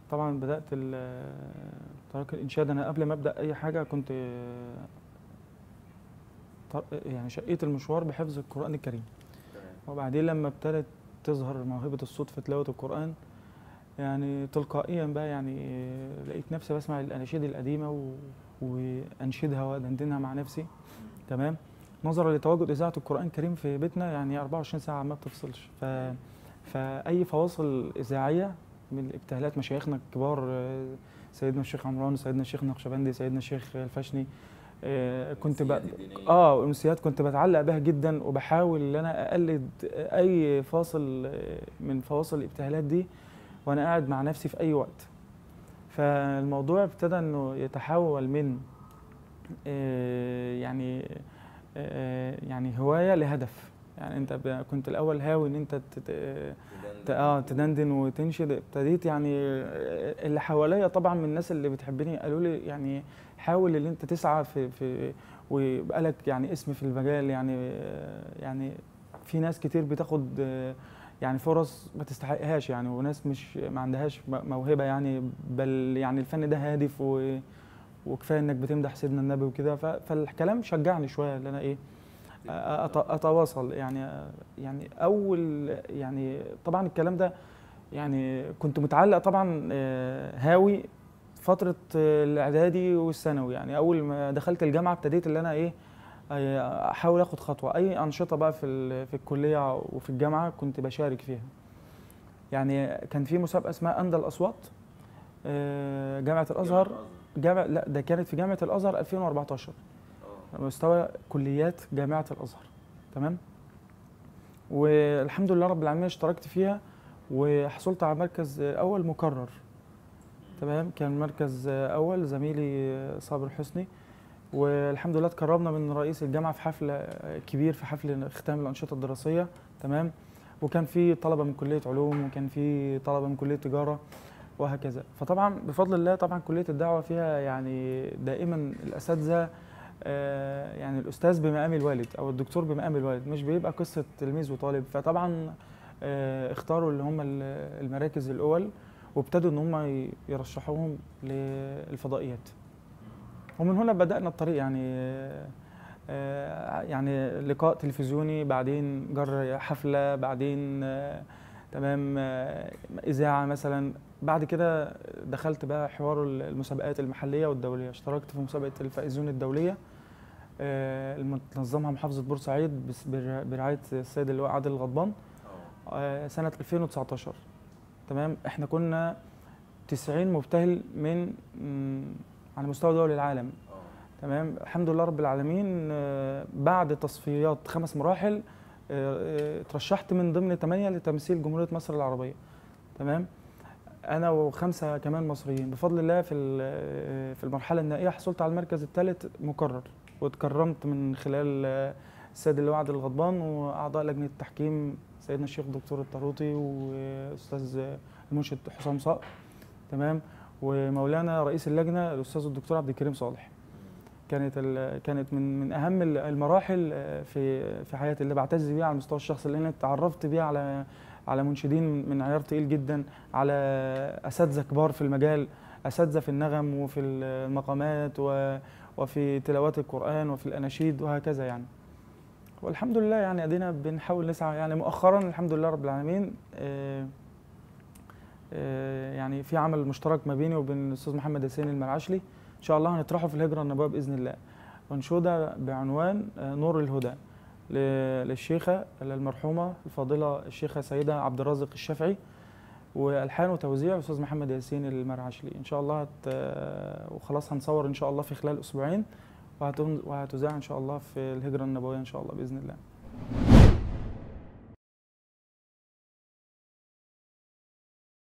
طبعا بدات ال- طريق الانشاد انا قبل ما ابدا اي حاجه كنت طر- يعني شقيت المشوار بحفظ القران الكريم وبعدين لما ابتدت تظهر موهبه الصوت في تلاوه القران يعني تلقائيا بقى يعني لقيت نفسي بسمع الاناشيد القديمه و... وانشدها وادندنها مع نفسي تمام نظرا لتواجد اذاعه القران الكريم في بيتنا يعني 24 ساعه ما بتفصلش ف... فاي فواصل اذاعيه من ابتهالات مشايخنا الكبار آه، سيدنا الشيخ عمران سيدنا الشيخ نقشبندي سيدنا الشيخ الفشني آه، كنت بقى الأمسيات الدينية. اه الامسيات كنت بتعلق بها جدا وبحاول ان انا اقلد اي فاصل آه، من فواصل الابتهالات دي وانا قاعد مع نفسي في اي وقت فالموضوع ابتدى انه يتحول من آه، يعني آه، يعني هوايه لهدف يعني انت ب- كنت الاول هاوي ان انت تت- ت- اه تدندن وتنشد ابتديت يعني آه، اللي حواليا طبعا من الناس اللي بتحبني قالوا لي يعني حاول ان انت تسعى في في ويبقى لك يعني اسم في المجال يعني آه، يعني في ناس كتير بتاخد آه، يعني فرص ما تستحقهاش يعني وناس مش ما عندهاش م- موهبه يعني بل يعني الفن ده هادف و وكفايه انك بتمدح سيدنا النبي وكده ف- فالكلام شجعني شويه ان انا ايه أت- اتواصل يعني يعني اول يعني طبعا الكلام ده يعني كنت متعلق طبعا آه، هاوي فتره آه، الاعدادي والثانوي يعني اول ما دخلت الجامعه ابتديت ان انا ايه آه، احاول اخد خطوه اي انشطه بقى في ال- في الكليه وفي الجامعه كنت بشارك فيها يعني كان في مسابقه اسمها اندى الاصوات آه، جامعه الازهر جامعه لا ده كانت في جامعه الازهر 2014 على مستوى كليات جامعه الازهر تمام والحمد لله رب العالمين اشتركت فيها وحصلت على مركز اول مكرر تمام كان مركز اول زميلي صابر حسني والحمد لله اتكرمنا من رئيس الجامعه في حفل كبير في حفل ختام الانشطه الدراسيه تمام وكان في طلبه من كليه علوم وكان في طلبه من كليه تجاره وهكذا فطبعا بفضل الله طبعا كليه الدعوه فيها يعني دائما الاساتذه آه، يعني الاستاذ بمقام الوالد او الدكتور بمقام الوالد مش بيبقى قصه تلميذ وطالب فطبعا آه، اختاروا اللي هم ال- المراكز الاول وابتدوا ان هم ي- يرشحوهم للفضائيات ومن هنا بدانا الطريق يعني آه، يعني لقاء تلفزيوني بعدين جر حفله بعدين آه، تمام آه، اذاعه مثلا بعد كده دخلت بقى حوار المسابقات المحليه والدوليه اشتركت في مسابقه الفائزون الدوليه آه، اللي تنظمها محافظه بورسعيد بس- برع- برعايه السيد اللواء عادل الغضبان آه، سنه 2019 تمام احنا كنا 90 مبتهل من مم، على مستوى دول العالم تمام الحمد لله رب العالمين آه، بعد تصفيات خمس مراحل آه، آه، ترشحت من ضمن ثمانية لتمثيل جمهورية مصر العربية تمام أنا وخمسة كمان مصريين بفضل الله في ال- في المرحلة النهائية حصلت على المركز الثالث مكرر واتكرمت من خلال آه، السيد اللي وعد الغضبان وأعضاء لجنة التحكيم سيدنا الشيخ الدكتور الطاروطي وأستاذ المنشد حسام صقر تمام ومولانا رئيس اللجنة الأستاذ الدكتور عبد الكريم صالح كانت ال- كانت من من اهم ال- المراحل آه، في في حياتي اللي بعتز بيها على المستوى الشخصي لان اتعرفت بيها على على منشدين من عيار تقيل جدا على اساتذه كبار في المجال اساتذه في النغم وفي المقامات و- وفي تلاوات القران وفي الاناشيد وهكذا يعني والحمد لله يعني ادينا بنحاول نسعى يعني مؤخرا الحمد لله رب العالمين آه، آه، يعني في عمل مشترك ما بيني وبين الاستاذ محمد ياسين المرعشلي ان شاء الله هنطرحه في الهجره النبويه باذن الله منشوده بعنوان آه، نور الهدى ل- للشيخه المرحومه الفاضله الشيخه سيده عبد الرازق الشافعي والحان وتوزيع استاذ محمد ياسين المرعشلي ان شاء الله هت آه، وخلاص هنصور ان شاء الله في خلال اسبوعين وهتن- وهتذاع ان شاء الله في الهجره النبويه ان شاء الله باذن الله